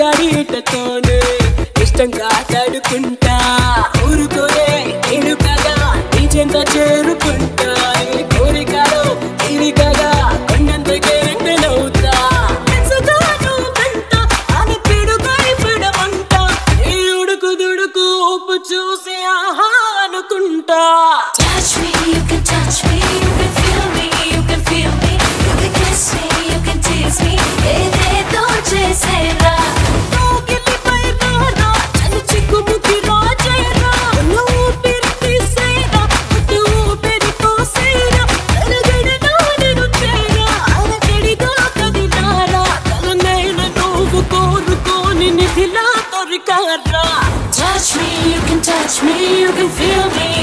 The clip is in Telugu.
ఆడిటతోనే ఇష్టంగా తడుకుంటా ఊరుకోనే నేను కదా నీ చెంత చేరుకుంటా ఈ కోరికలో ఇది కదా కొండంతకే రెండనవుతా ఎంతగానో వెంట అని పిడుగై పిడమంట ఈ ఉడుకు దుడుకు ఉప్పు చూసి ఆహా అనుకుంటా Touch me, you can touch me, you can feel me, you can feel me, you can kiss me, you can tease me, ఏదేదో చేసేరా కౌగిలిపై రారా, చలి చిక్కుముకి రాజేరా, ఉన్న ఊపిరి తీసేరా, కొత్త ఊపిరి పోసేరా, తరగడనా నేను చేరా, అలజడిగా కదిలారా, తలనైన నువ్వు కోరుకోని నిధిలా దొరికారా Touch me, you can touch me, you can feel me,